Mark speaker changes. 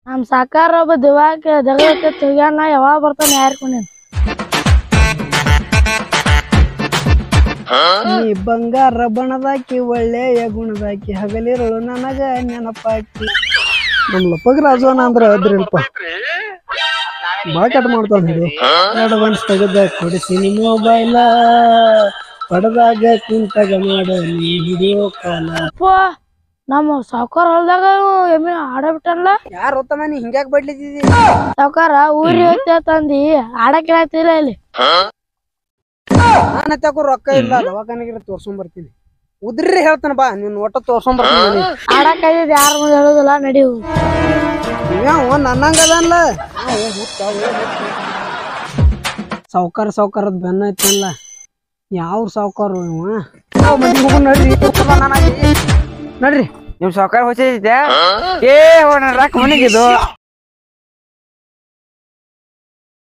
Speaker 1: ನಮ್ ಸಾಕಾರ ಒಬ್ಬ ದಿವಾಕ ಜಗಳಕ್ಕೆ ತೆಗ್ಯಾನ ಯಾವಾಗ ಬರ್ತಾನೆ ಯಾರು ಕೊಂಡೇನ್
Speaker 2: ನೀ ಬಂಗಾರ ಬಣದಾಕಿ ಒಳ್ಳೆಯ ಗುಣದಾಕಿ ಹಗಲಿರಳು ನನಗ ನೆನಪಾಕಿ ನಮ್ ಲಪ್ಪಗ ರಾಜವನ ಅಂದ್ರ ಅದ್ರಿಲ್ಪ ಬಾಳ ಕಟ್ ಮಾಡ್ತಾನ ಇದು ಅಡ್ವಾನ್ಸ್ ತೆಗೆದ ಕೊಡಿಸಿನಿ ಮೊಬೈಲ ಪಡದಾಗ ಕುಂತಾಗ ಮಾಡ ನೀ ಹಿಡಿಯೋ ಕಾಲ
Speaker 1: ಅಪ್ಪ ನಮ್ಮ ಸಾವ್ಕಾರ ಹೊಲ್ದಾಗ ಎಮ್ಮೆ ಆಡ ಬಿಟ್ಟಲ್ಲ
Speaker 2: ಯಾರು ಹೋತಮ್ಮ ನೀ ಹಿಂಗ್ಯಾಕ್ ಬಡ್ಲಿದ್ದಿ
Speaker 1: ಸಾವ್ಕಾರ ಊರಿ ಹೋಗ್ತೇವ ತಂದಿ ಆಡಕ್ ಹೇಳ್ತಿಲ್ಲ ಇಲ್ಲಿ
Speaker 2: ನಾನು ತಗೋ ರೊಕ್ಕ ಇಲ್ಲ ದವಾಖಾನೆಗೆ ತೋರ್ಸ್ಕೊಂಡ್ ಬರ್ತೀನಿ ಉದ್ರಿ ಹೇಳ್ತಾನ ಬಾ ನೀನ್ ಒಟ್ಟ ತೋರ್ಸ್ಕೊಂಡ್ ಬರ್ತೀನಿ
Speaker 1: ಆಡಕ್ ಐದಿದ್ ಯಾರ ಮುಂದೆ ಹೇಳುದಿಲ್ಲ ನಡಿವು
Speaker 2: ಇವ ನನ್ನಂಗ ಅದನ್ಲ ಸಾವ್ಕಾರ ಸಾವ್ಕಾರದ ಬೆನ್ನ ಐತಲ್ಲ ಯಾವ ಸಾವ್ಕಾರ ಇವ ನಾವ್ ಮಂದಿ ಹೋಗೋಣ ನಡ್ರಿ ಹೋಗೋಣ ನಾನಾಗಿ. ನಡ್ರಿ
Speaker 3: ನಿಮ್ ಸಾವುಕಾರ ಹೊಚ್ಚಿದ್ದೆ ಏ ಅವನ ರಾಕ್ ಮನೆಗಿದು